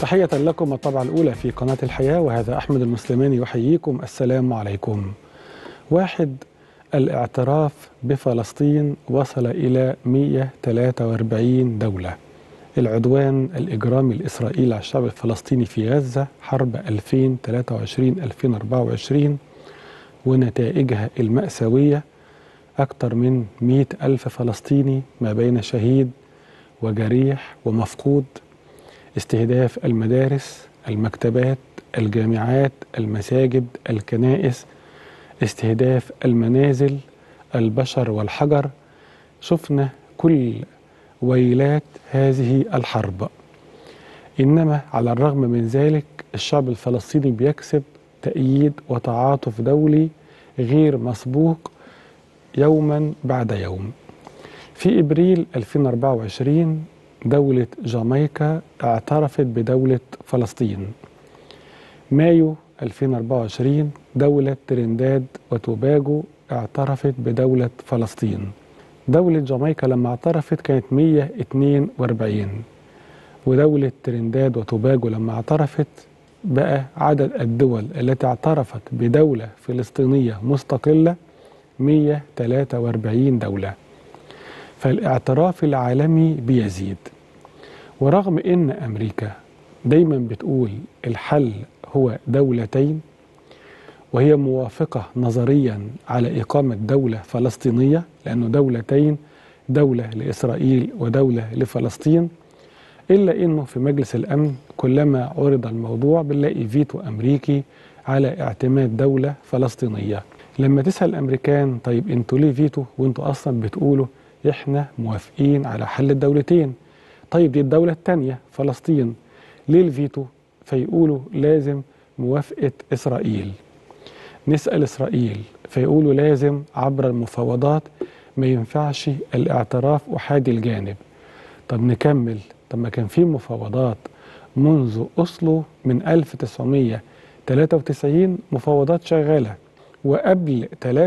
تحية لكم الطبعة الأولى في قناة الحياة وهذا أحمد المسلماني يحييكم السلام عليكم واحد الاعتراف بفلسطين وصل إلى 143 دولة العدوان الإجرامي الإسرائيلي على الشعب الفلسطيني في غزة حرب 2023-2024 ونتائجها المأساوية أكثر من 100 ألف فلسطيني ما بين شهيد وجريح ومفقود استهداف المدارس المكتبات الجامعات المساجد الكنائس استهداف المنازل البشر والحجر شفنا كل ويلات هذه الحرب انما على الرغم من ذلك الشعب الفلسطيني بيكسب تأييد وتعاطف دولي غير مسبوق يوما بعد يوم في ابريل 2024 دولة جامايكا اعترفت بدولة فلسطين مايو 2024 دولة ترينداد وتوباجو اعترفت بدولة فلسطين دولة جامايكا لما اعترفت كانت 142 ودولة ترينداد وتوباجو لما اعترفت بقى عدد الدول التي اعترفت بدولة فلسطينية مستقلة 143 دولة فالاعتراف العالمي بيزيد ورغم ان امريكا دايما بتقول الحل هو دولتين وهي موافقه نظريا على اقامه دوله فلسطينيه لانه دولتين دوله لاسرائيل ودوله لفلسطين الا انه في مجلس الامن كلما عرض الموضوع بنلاقي فيتو امريكي على اعتماد دوله فلسطينيه لما تسال الامريكان طيب انتوا ليه فيتو وانتوا اصلا بتقولوا احنا موافقين على حل الدولتين طيب دي الدولة الثانية فلسطين ليه الفيتو فيقولوا لازم موافقة إسرائيل نسأل إسرائيل فيقولوا لازم عبر المفاوضات ما ينفعش الاعتراف أحادي الجانب طب نكمل طب ما كان في مفاوضات منذ أصله من 1993 مفاوضات شغالة وقبل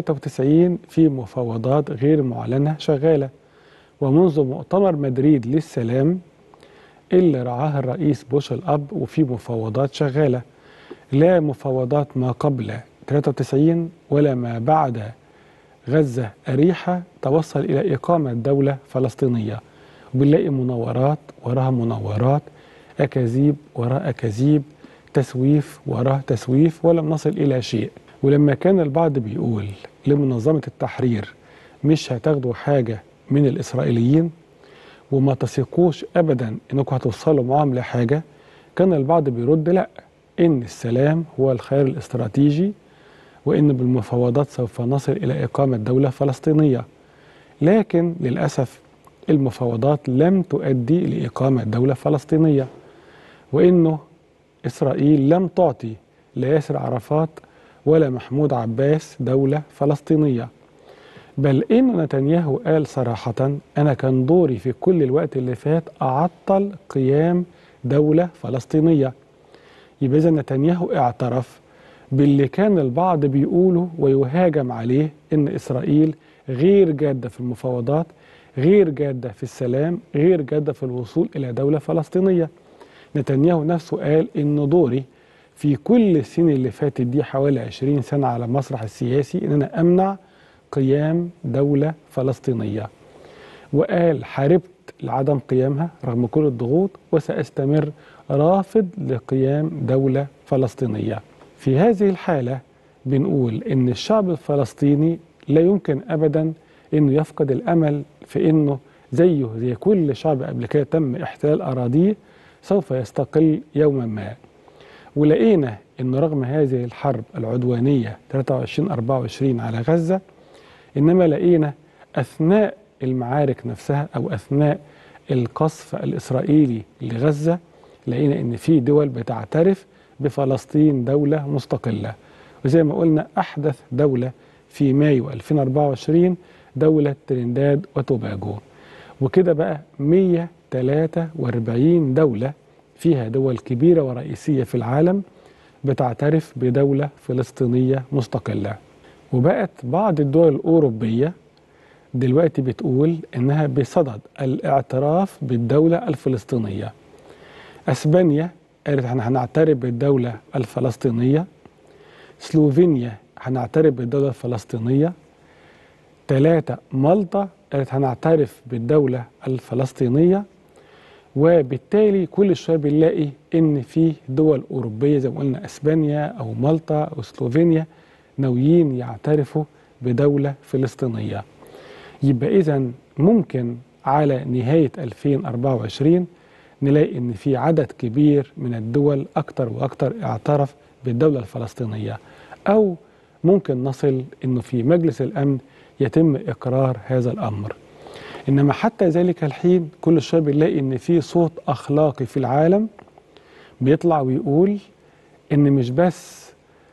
93 في مفاوضات غير معلنة شغالة ومنذ مؤتمر مدريد للسلام اللي رعاه الرئيس بوش الأب وفي مفاوضات شغالة لا مفاوضات ما قبل 93 ولا ما بعد غزة أريحة توصل إلى إقامة دولة فلسطينية وبنلاقي مناورات وراها مناورات أكاذيب وراء أكاذيب تسويف وراه تسويف ولم نصل إلى شيء ولما كان البعض بيقول لمنظمة التحرير مش هتاخدوا حاجة من الإسرائيليين وما تثقوش أبدا إنكم هتوصلوا معاهم لحاجة كان البعض بيرد لا إن السلام هو الخيار الاستراتيجي وإن بالمفاوضات سوف نصل إلى إقامة دولة فلسطينية لكن للأسف المفاوضات لم تؤدي لإقامة دولة فلسطينية وإنه إسرائيل لم تعطي لياسر عرفات ولا محمود عباس دولة فلسطينية بل إن نتنياهو قال صراحة أنا كان دوري في كل الوقت اللي فات أعطل قيام دولة فلسطينية يبقى إذا نتنياهو اعترف باللي كان البعض بيقوله ويهاجم عليه إن إسرائيل غير جادة في المفاوضات غير جادة في السلام غير جادة في الوصول إلى دولة فلسطينية نتنياهو نفسه قال إن دوري في كل السنين اللي فاتت دي حوالي 20 سنة على المسرح السياسي إن أنا أمنع قيام دولة فلسطينية وقال حاربت لعدم قيامها رغم كل الضغوط وسأستمر رافض لقيام دولة فلسطينية في هذه الحالة بنقول إن الشعب الفلسطيني لا يمكن أبدا إنه يفقد الأمل في إنه زيه زي كل شعب قبل كده تم احتلال أراضيه سوف يستقل يوما ما ولقينا إن رغم هذه الحرب العدوانية 23-24 على غزة إنما لقينا أثناء المعارك نفسها أو أثناء القصف الإسرائيلي لغزة لقينا إن في دول بتعترف بفلسطين دولة مستقلة وزي ما قلنا أحدث دولة في مايو 2024 دولة ترينداد وتوباجو وكده بقى 143 دولة فيها دول كبيرة ورئيسية في العالم بتعترف بدولة فلسطينية مستقلة وبقت بعض الدول الأوروبية دلوقتي بتقول إنها بصدد الاعتراف بالدولة الفلسطينية أسبانيا قالت احنا هنعترف بالدولة الفلسطينية سلوفينيا هنعترف بالدولة الفلسطينية ثلاثة مالطا قالت هنعترف بالدولة الفلسطينية وبالتالي كل شوية بنلاقي إن في دول أوروبية زي ما قلنا أسبانيا أو مالطا أو سلوفينيا ناويين يعترفوا بدولة فلسطينية يبقى إذا ممكن على نهاية 2024 نلاقي إن في عدد كبير من الدول أكتر وأكتر اعترف بالدولة الفلسطينية أو ممكن نصل إنه في مجلس الأمن يتم إقرار هذا الأمر إنما حتى ذلك الحين كل شوية بنلاقي إن في صوت أخلاقي في العالم بيطلع ويقول إن مش بس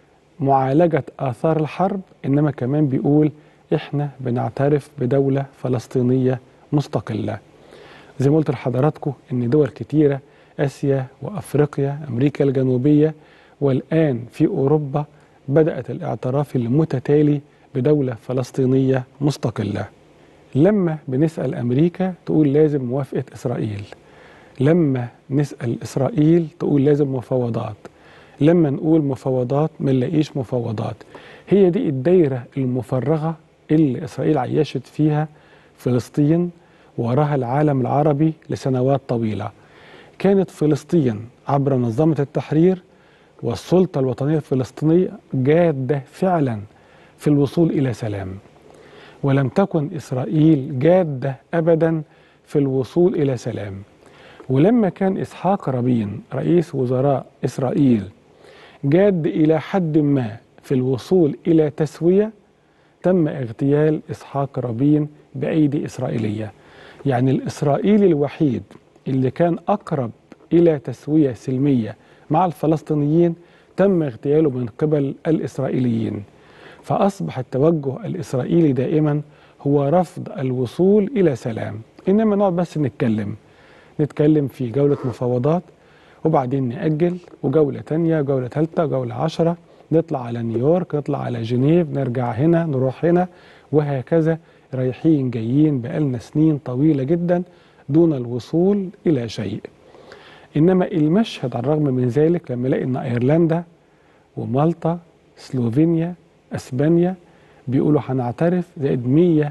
معالجة آثار الحرب إنما كمان بيقول إحنا بنعترف بدولة فلسطينية مستقلة زي ما قلت لحضراتكم إن دول كتيرة آسيا وأفريقيا أمريكا الجنوبية والآن في أوروبا بدأت الاعتراف المتتالي بدولة فلسطينية مستقلة لما بنسأل أمريكا تقول لازم موافقة إسرائيل لما نسأل إسرائيل تقول لازم مفاوضات لما نقول مفاوضات ما نلاقيش مفاوضات هي دي الدايرة المفرغة اللي إسرائيل عيشت فيها فلسطين وراها العالم العربي لسنوات طويلة كانت فلسطين عبر منظمة التحرير والسلطة الوطنية الفلسطينية جادة فعلا في الوصول إلى سلام ولم تكن إسرائيل جادة أبدا في الوصول إلى سلام ولما كان إسحاق رابين رئيس وزراء إسرائيل جاد إلى حد ما في الوصول إلى تسوية تم اغتيال إسحاق رابين بأيدي إسرائيلية يعني الإسرائيلي الوحيد اللي كان أقرب إلى تسوية سلمية مع الفلسطينيين تم اغتياله من قبل الإسرائيليين فأصبح التوجه الإسرائيلي دائما هو رفض الوصول إلى سلام إنما نقعد بس نتكلم نتكلم في جولة مفاوضات وبعدين نأجل وجولة تانية جولة ثالثة جولة عشرة نطلع على نيويورك نطلع على جنيف نرجع هنا نروح هنا وهكذا رايحين جايين بقالنا سنين طويلة جدا دون الوصول إلى شيء إنما المشهد على الرغم من ذلك لما الاقي إن أيرلندا ومالطا سلوفينيا اسبانيا بيقولوا هنعترف زائد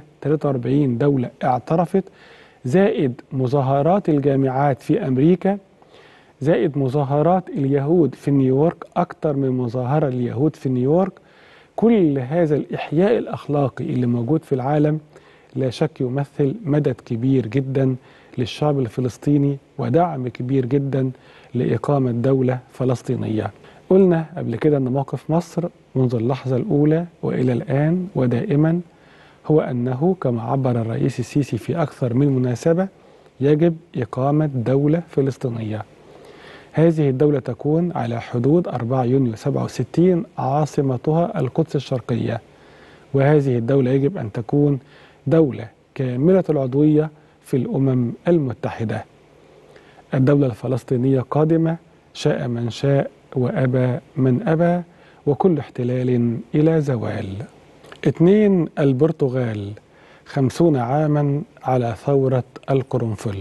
143 دولة اعترفت زائد مظاهرات الجامعات في أمريكا زائد مظاهرات اليهود في نيويورك أكتر من مظاهرة اليهود في نيويورك كل هذا الإحياء الأخلاقي اللي موجود في العالم لا شك يمثل مدد كبير جدا للشعب الفلسطيني ودعم كبير جدا لإقامة دولة فلسطينية قلنا قبل كده أن موقف مصر منذ اللحظة الأولى وإلى الآن ودائما هو أنه كما عبر الرئيس السيسي في أكثر من مناسبة يجب إقامة دولة فلسطينية هذه الدولة تكون على حدود 4 يونيو 67 عاصمتها القدس الشرقية وهذه الدولة يجب أن تكون دولة كاملة العضوية في الأمم المتحدة الدولة الفلسطينية قادمة شاء من شاء وأبى من أبى وكل احتلال إلى زوال اثنين البرتغال خمسون عاما على ثورة القرنفل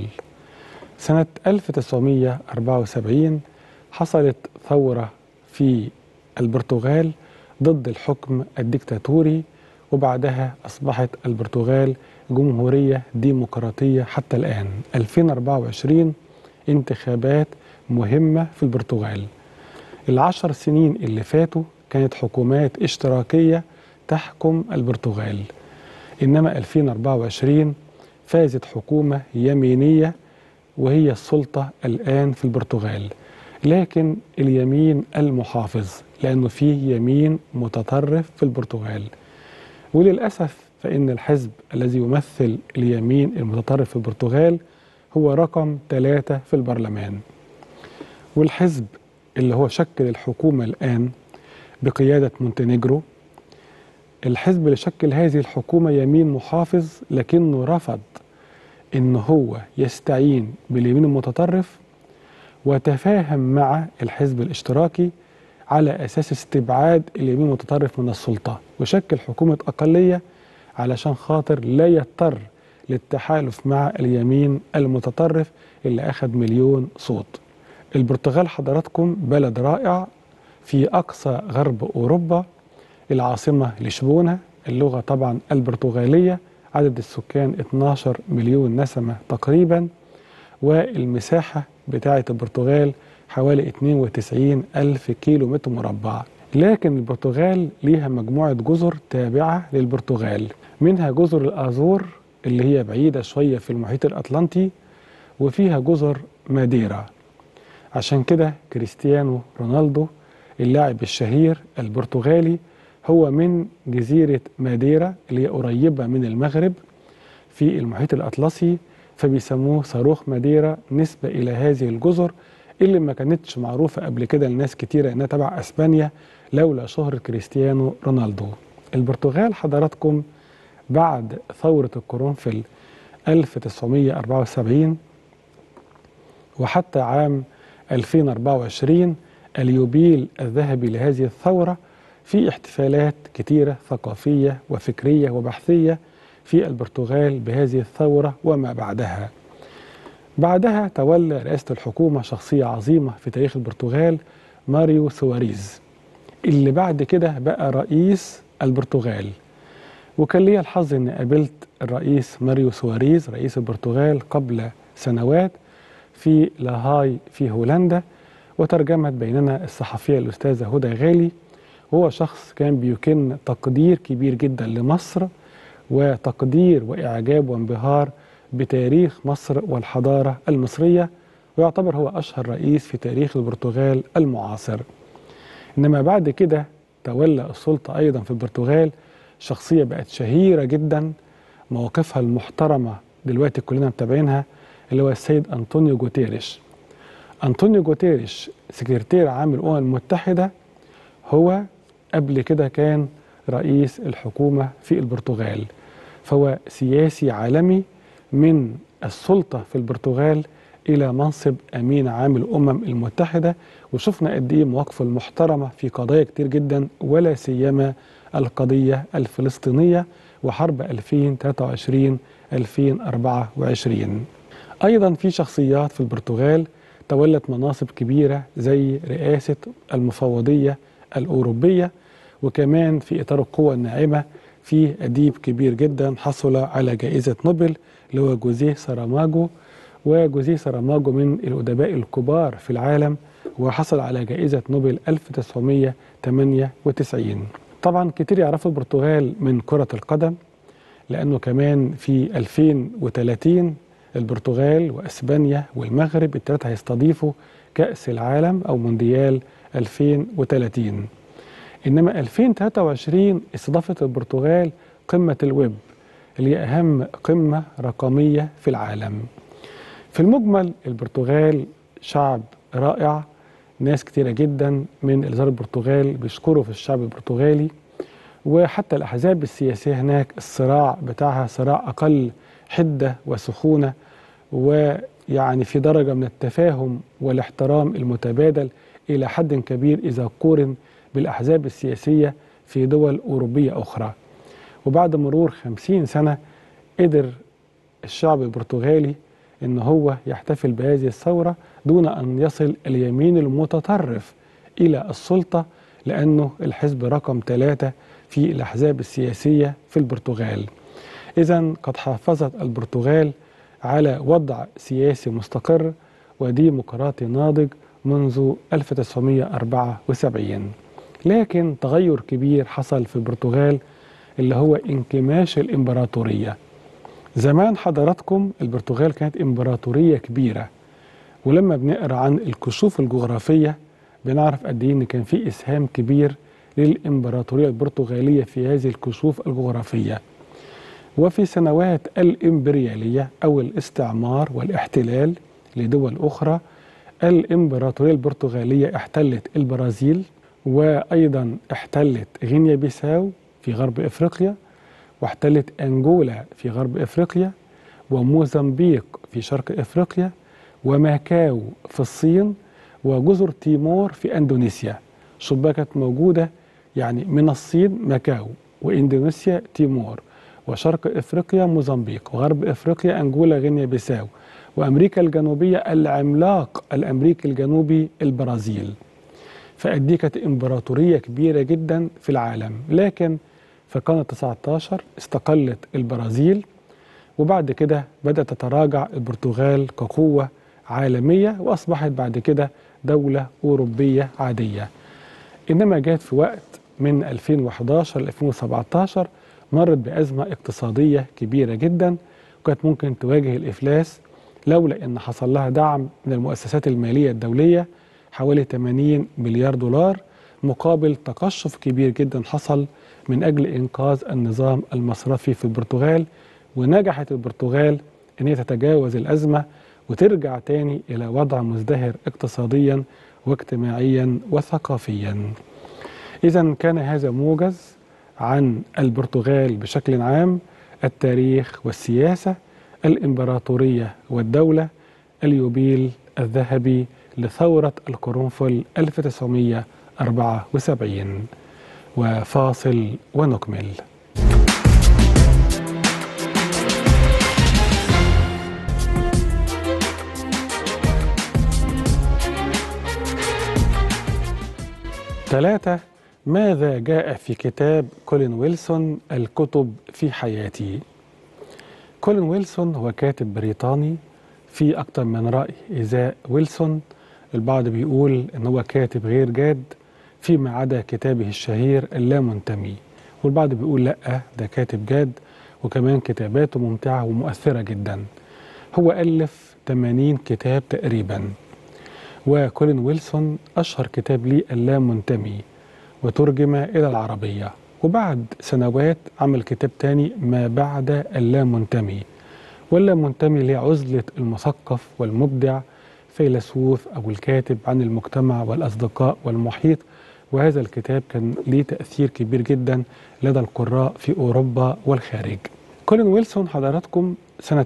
سنة 1974 حصلت ثورة في البرتغال ضد الحكم الدكتاتوري وبعدها أصبحت البرتغال جمهورية ديمقراطية حتى الآن 2024 انتخابات مهمة في البرتغال العشر سنين اللي فاتوا كانت حكومات اشتراكية تحكم البرتغال إنما 2024 فازت حكومة يمينية وهي السلطة الآن في البرتغال لكن اليمين المحافظ لأنه فيه يمين متطرف في البرتغال وللأسف فإن الحزب الذي يمثل اليمين المتطرف في البرتغال هو رقم ثلاثة في البرلمان والحزب اللي هو شكل الحكومة الآن بقيادة مونتينيجرو الحزب اللي شكل هذه الحكومة يمين محافظ لكنه رفض إن هو يستعين باليمين المتطرف وتفاهم مع الحزب الاشتراكي على أساس استبعاد اليمين المتطرف من السلطة وشكل حكومة أقلية علشان خاطر لا يضطر للتحالف مع اليمين المتطرف اللي أخذ مليون صوت البرتغال حضراتكم بلد رائع في أقصى غرب أوروبا العاصمة لشبونة اللغة طبعا البرتغالية عدد السكان 12 مليون نسمة تقريبا والمساحة بتاعة البرتغال حوالي 92 ألف كيلو متر مربع لكن البرتغال ليها مجموعة جزر تابعة للبرتغال منها جزر الآزور اللي هي بعيدة شوية في المحيط الأطلنطي وفيها جزر ماديرا عشان كده كريستيانو رونالدو اللاعب الشهير البرتغالي هو من جزيرة ماديرا اللي هي قريبة من المغرب في المحيط الأطلسي فبيسموه صاروخ ماديرا نسبة إلى هذه الجزر اللي ما كانتش معروفة قبل كده لناس كتيرة إنها تبع أسبانيا لولا شهرة كريستيانو رونالدو البرتغال حضراتكم بعد ثورة القرنفل 1974 وحتى عام 2024 اليوبيل الذهبي لهذه الثورة في احتفالات كتيرة ثقافية وفكرية وبحثية في البرتغال بهذه الثورة وما بعدها بعدها تولى رئاسة الحكومة شخصية عظيمة في تاريخ البرتغال ماريو سواريز اللي بعد كده بقى رئيس البرتغال وكان لي الحظ اني قابلت الرئيس ماريو سواريز رئيس البرتغال قبل سنوات في لاهاي في هولندا وترجمت بيننا الصحفية الأستاذة هدى غالي هو شخص كان بيكن تقدير كبير جدا لمصر وتقدير وإعجاب وانبهار بتاريخ مصر والحضارة المصرية ويعتبر هو أشهر رئيس في تاريخ البرتغال المعاصر إنما بعد كده تولى السلطة أيضا في البرتغال شخصية بقت شهيرة جدا مواقفها المحترمة دلوقتي كلنا متابعينها اللي هو السيد أنطونيو جوتيريش أنطونيو جوتيريش سكرتير عام الأمم المتحدة هو قبل كده كان رئيس الحكومة في البرتغال فهو سياسي عالمي من السلطة في البرتغال إلى منصب أمين عام الأمم المتحدة وشفنا قد إيه مواقفه المحترمة في قضايا كتير جدا ولا سيما القضية الفلسطينية وحرب 2023 2024 أيضا في شخصيات في البرتغال تولت مناصب كبيرة زي رئاسة المفوضية الأوروبية وكمان في إطار القوة الناعمة في أديب كبير جدا حصل على جائزة نوبل اللي هو جوزيه ساراماجو وجوزيه ساراماجو من الأدباء الكبار في العالم وحصل على جائزة نوبل 1998 طبعا كتير يعرفوا البرتغال من كرة القدم لأنه كمان في 2030 البرتغال وأسبانيا والمغرب الثلاثة هيستضيفوا كأس العالم أو مونديال 2030 إنما 2023 استضافت البرتغال قمة الويب اللي هي أهم قمة رقمية في العالم في المجمل البرتغال شعب رائع ناس كتيرة جدا من اللي زاروا البرتغال بيشكروا في الشعب البرتغالي وحتى الأحزاب السياسية هناك الصراع بتاعها صراع أقل حدة وسخونة ويعني في درجة من التفاهم والاحترام المتبادل إلى حد كبير إذا قورن بالأحزاب السياسية في دول أوروبية أخرى وبعد مرور خمسين سنة قدر الشعب البرتغالي ان هو يحتفل بهذه الثورة دون ان يصل اليمين المتطرف الى السلطة لانه الحزب رقم ثلاثة في الاحزاب السياسية في البرتغال اذا قد حافظت البرتغال على وضع سياسي مستقر وديمقراطي ناضج منذ 1974 لكن تغير كبير حصل في البرتغال اللي هو انكماش الامبراطوريه زمان حضراتكم البرتغال كانت امبراطوريه كبيره ولما بنقرا عن الكشوف الجغرافيه بنعرف قد ايه ان كان في اسهام كبير للامبراطوريه البرتغاليه في هذه الكشوف الجغرافيه وفي سنوات الامبرياليه او الاستعمار والاحتلال لدول اخرى الامبراطوريه البرتغاليه احتلت البرازيل وايضا احتلت غينيا بيساو في غرب افريقيا واحتلت انجولا في غرب افريقيا وموزمبيق في شرق افريقيا وماكاو في الصين وجزر تيمور في اندونيسيا شباك كانت موجوده يعني من الصين ماكاو واندونيسيا تيمور وشرق افريقيا موزمبيق وغرب افريقيا انجولا غينيا بيساو وأمريكا الجنوبية العملاق الأمريكي الجنوبي البرازيل فقد كانت إمبراطورية كبيرة جدا في العالم لكن في القرن 19 استقلت البرازيل وبعد كده بدأت تتراجع البرتغال كقوة عالمية وأصبحت بعد كده دولة أوروبية عادية إنما جات في وقت من 2011 ل 2017 مرت بأزمة اقتصادية كبيرة جدا وكانت ممكن تواجه الإفلاس لولا أن حصل لها دعم من المؤسسات المالية الدولية حوالي 80 مليار دولار مقابل تقشف كبير جدا حصل من أجل إنقاذ النظام المصرفي في البرتغال ونجحت البرتغال أن هي تتجاوز الأزمة وترجع تاني إلى وضع مزدهر اقتصاديا واجتماعيا وثقافيا إذا كان هذا موجز عن البرتغال بشكل عام التاريخ والسياسة الإمبراطورية والدولة اليوبيل الذهبي لثورة القرنفل 1974 وفاصل ونكمل ثلاثة ماذا جاء في كتاب كولين ويلسون الكتب في حياتي كولين ويلسون هو كاتب بريطاني في أكثر من رأي إزاء ويلسون البعض بيقول إن هو كاتب غير جاد فيما عدا كتابه الشهير اللامنتمي والبعض بيقول لأ ده كاتب جاد وكمان كتاباته ممتعة ومؤثرة جدا هو ألف 80 كتاب تقريبا وكولين ويلسون أشهر كتاب ليه اللامنتمي وترجم إلى العربية وبعد سنوات عمل كتاب تاني ما بعد اللامنتمي واللامنتمي اللي هي عزلة المثقف والمبدع فيلسوف أو الكاتب عن المجتمع والأصدقاء والمحيط وهذا الكتاب كان ليه تأثير كبير جدا لدى القراء في أوروبا والخارج كولين ويلسون حضراتكم سنة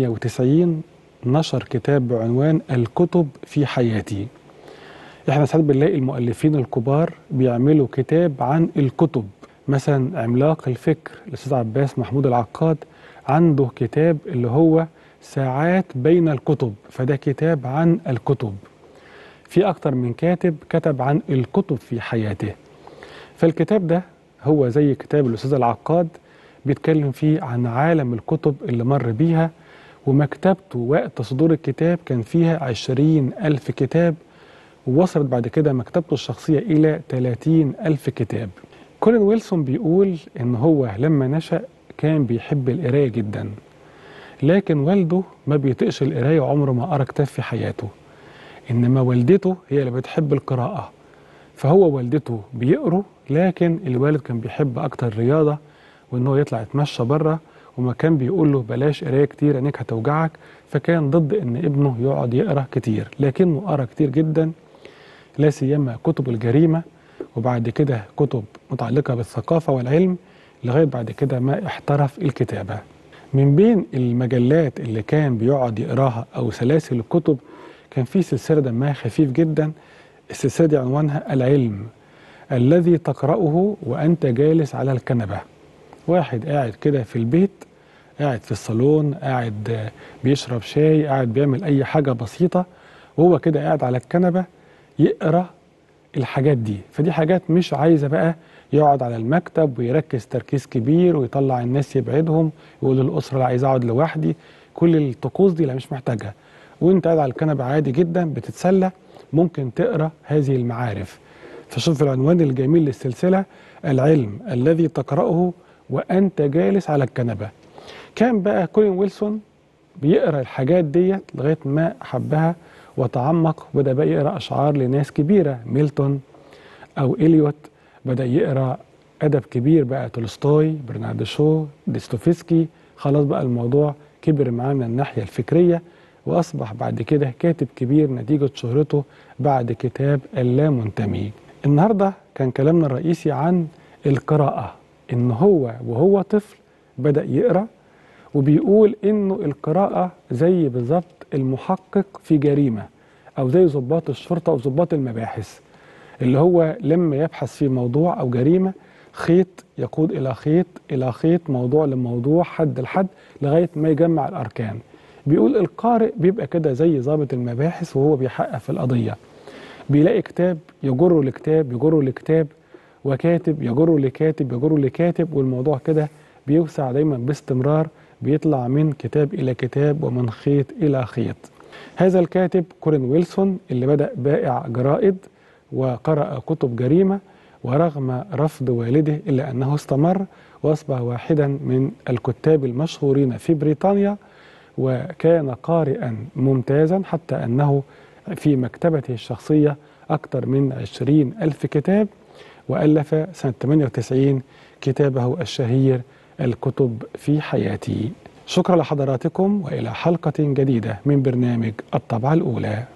98 نشر كتاب بعنوان الكتب في حياتي احنا ساعات بنلاقي المؤلفين الكبار بيعملوا كتاب عن الكتب مثلا عملاق الفكر الاستاذ عباس محمود العقاد عنده كتاب اللي هو ساعات بين الكتب فده كتاب عن الكتب في اكتر من كاتب كتب عن الكتب في حياته فالكتاب ده هو زي كتاب الاستاذ العقاد بيتكلم فيه عن عالم الكتب اللي مر بيها ومكتبته وقت صدور الكتاب كان فيها عشرين ألف كتاب ووصلت بعد كده مكتبته الشخصية إلى 30 ألف كتاب كولين ويلسون بيقول إن هو لما نشأ كان بيحب القراية جدا لكن والده ما بيطيقش القراية وعمره ما قرأ كتاب في حياته إنما والدته هي اللي بتحب القراءة فهو والدته بيقروا لكن الوالد كان بيحب أكتر الرياضة وإن هو يطلع يتمشى بره وما كان بيقول له بلاش قرايه كتير عينيك هتوجعك فكان ضد ان ابنه يقعد يقرا كتير لكنه قرا كتير جدا لا سيما كتب الجريمه وبعد كده كتب متعلقه بالثقافه والعلم لغايه بعد كده ما احترف الكتابه من بين المجلات اللي كان بيقعد يقراها او سلاسل الكتب كان في سلسله دمها خفيف جدا السلسله دي عنوانها العلم الذي تقراه وانت جالس على الكنبه واحد قاعد كده في البيت قاعد في الصالون قاعد بيشرب شاي قاعد بيعمل اي حاجه بسيطه وهو كده قاعد على الكنبه يقرا الحاجات دي فدي حاجات مش عايزه بقى يقعد على المكتب ويركز تركيز كبير ويطلع الناس يبعدهم يقول للاسره لا عايز اقعد لوحدي كل الطقوس دي لا مش محتاجها وانت قاعد على الكنبه عادي جدا بتتسلى ممكن تقرا هذه المعارف فشوف العنوان الجميل للسلسله العلم الذي تقراه وانت جالس على الكنبه كان بقى كولين ويلسون بيقرا الحاجات ديت لغايه ما حبها وتعمق وبدا بقى يقرا اشعار لناس كبيره ميلتون او اليوت بدا يقرا ادب كبير بقى تولستوي برنارد شو ديستوفسكي خلاص بقى الموضوع كبر معاه من الناحيه الفكريه واصبح بعد كده كاتب كبير نتيجه شهرته بعد كتاب اللامنتمي النهارده كان كلامنا الرئيسي عن القراءه ان هو وهو طفل بدا يقرا وبيقول انه القراءه زي بالظبط المحقق في جريمه او زي ضباط الشرطه او ضباط المباحث اللي هو لما يبحث في موضوع او جريمه خيط يقود الى خيط الى خيط موضوع لموضوع حد لحد لغايه ما يجمع الاركان بيقول القارئ بيبقى كده زي ضابط المباحث وهو بيحقق في القضية بيلاقي كتاب يجره لكتاب يجره لكتاب وكاتب يجره لكاتب يجره لكاتب والموضوع كده بيوسع دايما باستمرار بيطلع من كتاب إلى كتاب ومن خيط إلى خيط هذا الكاتب كورين ويلسون اللي بدأ بائع جرائد وقرأ كتب جريمة ورغم رفض والده إلا أنه استمر وأصبح واحدا من الكتاب المشهورين في بريطانيا وكان قارئا ممتازا حتى أنه في مكتبته الشخصية أكثر من عشرين ألف كتاب وألف سنة 98 كتابه الشهير الكتب في حياتي شكرا لحضراتكم وإلى حلقة جديدة من برنامج الطبعة الأولى